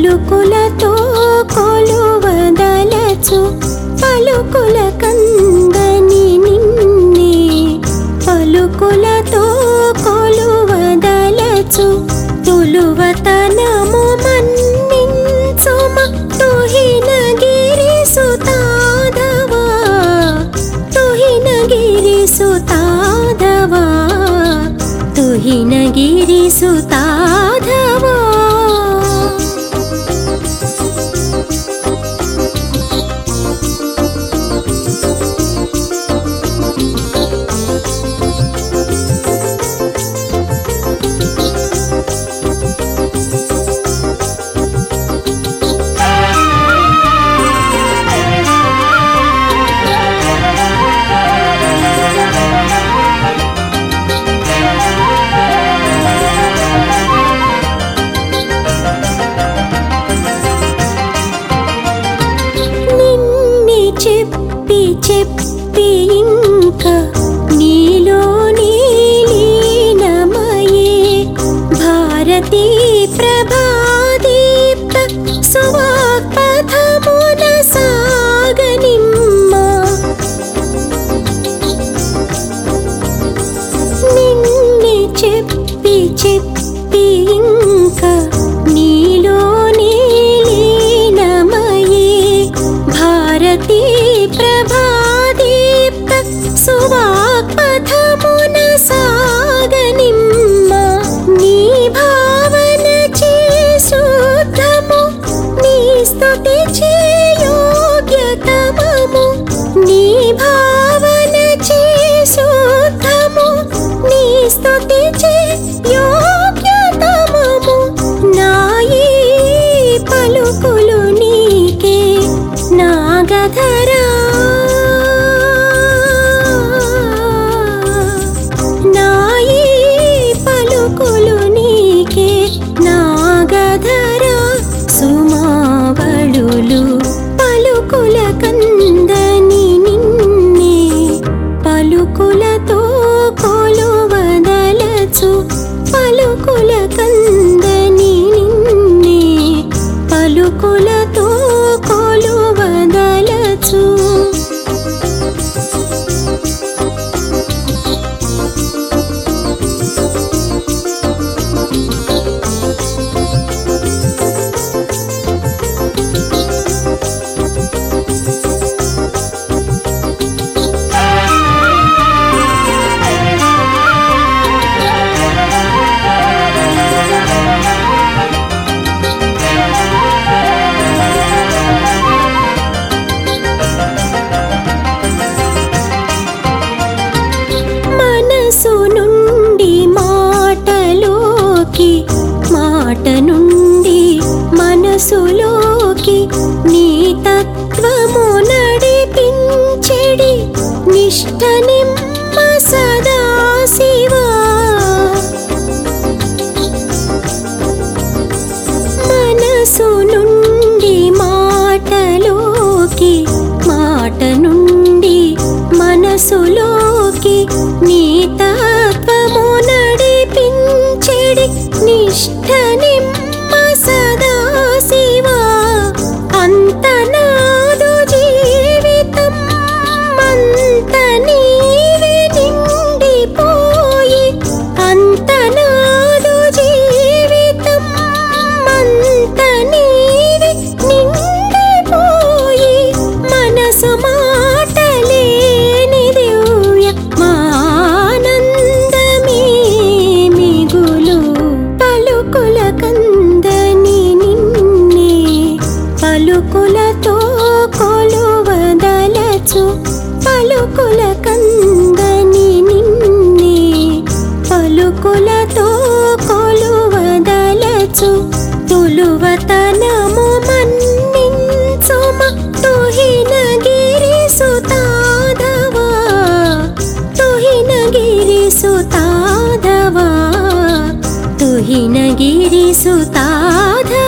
పలుకులతో కొలువదలచు పలుకుల కందని నిన్నే పలుకులతో కొలువదలచు తులువతనము మన్నించుమ తుహినగిరి సుతాదవా తుహినగిరి సుతాదవా తుహినగిరి సుతాధవా నిన్ని చెప్పి చెప్పి ఇంకా నీలో నీలీనమయే భారతీ ప్రభాదీప్త సువాక్పథమున సాగనిమ్మ నిన్ని చెప్పి చెప్పి ఇంకా నీలో నీలీనమయే భారతీ ప్రభాదీప్త సువాక్పథమున సాగనిమ్మ నీ భావన చే శుద్ధము నీ స్తుతి చే యోగ్యతమము నీ భావన చే శుద్ధము నీ స్తుతి చే యోగ్యతమము నాయీ పలుకులు నీకే నాగధరా నాయీ పలుకులు నీకే నాగధరా సుమావళులు పలుకుల కందని నిన్నే పలుకులతో కొలువదలచు పలుకుల కందని నిన్నే పలుకులతో కొలువదలచు మనసు నుండి మాటలోకి మాట నుండి మనసులోకి నీ తత్వము నడిపించెడి నిష్ట నిమ్మ సదా శివా మనసు నుండి మాటలోకి మాట నుండి మనసులోకి నీ తత్వము నడిపించెడి నిష్ట నిమ్మ సదా శివా అంత నాదు జీవితం అంత నీవే నిండిపోయి అంత నాదు జీవితం అంత నీవే నిండిపోయి మనసు మాటలేని దివ్య మానందమే మిగులు పలుకుల కందని నిన్నే పలుకులతో కొలువదలచు పలుకుల కందని నిన్నే పలుకులతో కొలువదలచు తులువతనము మన్నించుమ తుహినగిరి సుతాదవా తుహినగిరి సుతాదవా తుహినగిరి సుతాధవా